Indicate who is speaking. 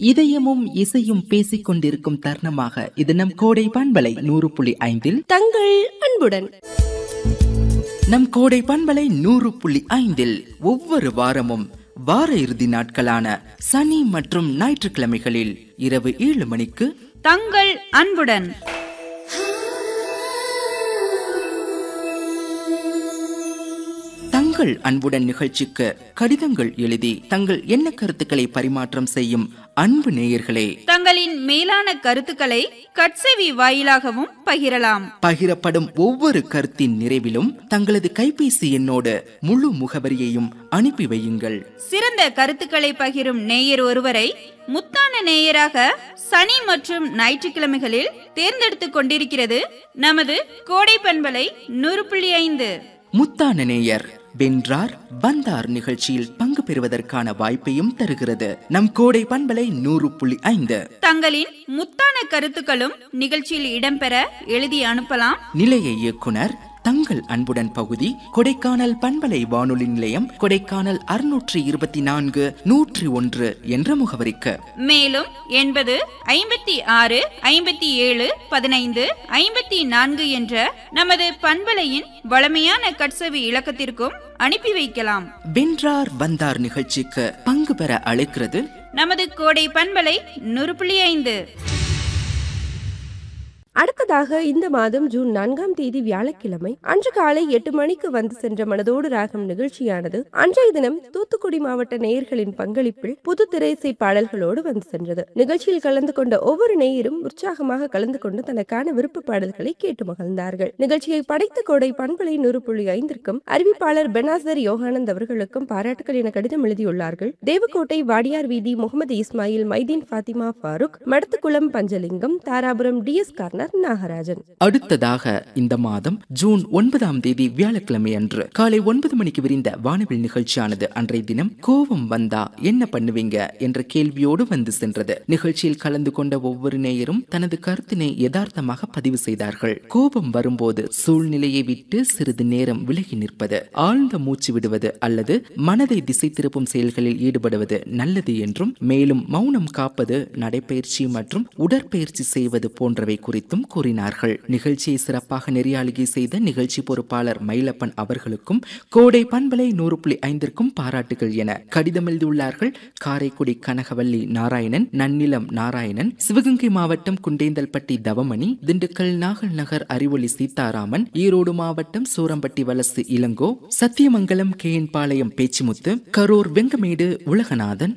Speaker 1: இதயமும் இசையும் பேசிக் கொண்டிருக்கும் தருணமாக இது நம் கோடை பண்பலை நூறு புள்ளி ஐந்தில்
Speaker 2: தங்கள் அன்புடன்
Speaker 1: நம் கோடை பண்பலை நூறு புள்ளி ஐந்தில் ஒவ்வொரு வாரமும் வார இறுதி நாட்களான சனி மற்றும் ஞாயிற்றுக்கிழமைகளில் இரவு ஏழு மணிக்கு
Speaker 3: தங்கள் அன்புடன்
Speaker 1: தங்கள் அன்புடன் நிகழ்ச்சிக்கு கடிதங்கள் எழுதி தங்கள் எண்ண கருத்துக்களை பரிமாற்றம் செய்யும் அன்பு நேயர்களே
Speaker 3: தங்களின் மேலான கருத்துக்களை கட்செவி வாயிலாகவும் பகிரலாம்
Speaker 1: பகிரப்படும் ஒவ்வொரு கருத்தின் நிறைவிலும் தங்களது கைபேசி எண்ணோடு முழு முகவரியையும் அனுப்பி வையுங்கள்
Speaker 3: சிறந்த கருத்துக்களை பகிரும் நேயர் ஒருவரை முத்தான நேயராக சனி மற்றும் ஞாயிற்றுக்கிழமைகளில் தேர்ந்தெடுத்துக் கொண்டிருக்கிறது நமது கோடை பண்பலை நூறு புள்ளி ஐந்து
Speaker 1: முத்தான நேயர் வென்றார் வந்தார் நிகழ்ச்சியில் பங்கு பெறுவதற்கான வாய்ப்பையும் தருகிறது நம் கோடை பண்பலை நூறு புள்ளி ஐந்து
Speaker 3: தங்களின் முத்தான கருத்துக்களும் நிகழ்ச்சியில் இடம்பெற எழுதி அனுப்பலாம்
Speaker 1: நிலைய இயக்குனர் தங்கள் அன்புடன் பகுதி கொடைக்கானல் பண்பலை வானொலி நிலையம் கொடைக்கானல் அறுநூற்றி இருபத்தி நான்கு நூற்றி ஒன்று என்ற முகவரிக்கு
Speaker 3: மேலும் எண்பது ஐம்பத்தி ஆறு ஐம்பத்தி ஏழு பதினைந்து ஐம்பத்தி நான்கு என்ற நமது பண்பலையின் வளமையான கட்சவி இலக்கத்திற்கும் அனுப்பி வைக்கலாம்
Speaker 1: வென்றார் வந்தார் நிகழ்ச்சிக்கு பங்கு பெற அழைக்கிறது
Speaker 3: நமது கோடை பண்பலை நூறு புள்ளி ஐந்து
Speaker 2: அடுத்ததாக இந்த மாதம் ஜூன் நான்காம் தேதி வியாழக்கிழமை அன்று காலை எட்டு மணிக்கு வந்து சென்ற மனதோடு ராகம் நிகழ்ச்சியானது அன்றைய தினம் தூத்துக்குடி மாவட்ட நேயர்களின் பங்களிப்பில் புது திரைசை பாடல்களோடு வந்து சென்றது நிகழ்ச்சியில் கலந்து கொண்ட ஒவ்வொரு நேயரும் உற்சாகமாக கலந்து கொண்டு தனக்கான விருப்ப பாடல்களை கேட்டு மகிழ்ந்தார்கள் நிகழ்ச்சியை படைத்த கோடை பண்பலை நூறு புள்ளி ஐந்திற்கும் அறிவிப்பாளர் பெனாசர் யோகானந்த் அவர்களுக்கும் பாராட்டுகள் என கடிதம் எழுதியுள்ளார்கள் தேவக்கோட்டை வாடியார் வீதி Mohammed Ismail Maideen Fathima Farooq Madathukulam Panchalingam Dharapuram T S corner Nagarajan
Speaker 1: அடுத்ததாக இந்த மாதம் ஜூன் ஒன்பதாம் தேதி வியாழக்கிழமை அன்று காலை ஒன்பது மணிக்கு விரிந்த வானவில் நிகழ்ச்சியானது அன்றைய தினம் கோபம் வந்தா என்ன பண்ணுவீங்க என்ற கேள்வியோடு வந்து சென்றது நிகழ்ச்சியில் கலந்து கொண்ட ஒவ்வொரு நேயரும் தனது கருத்தினை யதார்த்தமாக பதிவு செய்தார்கள் கோபம் வரும்போது சூழ்நிலையை விட்டு சிறிது நேரம் விலகி நிற்பது ஆழ்ந்த மூச்சு விடுவது அல்லது மனதை திசை திருப்பும் செயல்களில் ஈடுபடுவது நல்லது என்றும் மேலும் மௌனம் காப்பது நடைபயிற்சி மற்றும் உடற்பயிற்சி செய்வது போன்றவை குறித்தும் கூறினார்கள் நிகழ்ச்சியை சிறப்பாக நெறியாளுகை செய்த நிகழ்ச்சி பொறுப்பாளர் மயிலப்பன் அவர்களுக்கும் கோடை பண்பலை நூறு புள்ளி ஐந்திற்கும் பாராட்டுகள் என கடிதம் எழுதியுள்ளார்கள் காரைக்குடி கனகவல்லி நாராயணன் நன்னிலம் நாராயணன் சிவகங்கை மாவட்டம் குண்டேந்தல்பட்டி தவமணி திண்டுக்கல் நாகல் நகர் அறிவொளி சீதாராமன் ஈரோடு மாவட்டம் சூரம்பட்டி வலசு இளங்கோ சத்தியமங்கலம் கேஎன் பாளையம் பேச்சிமுத்து கரூர் வெங்கமேடு உலகநாதன்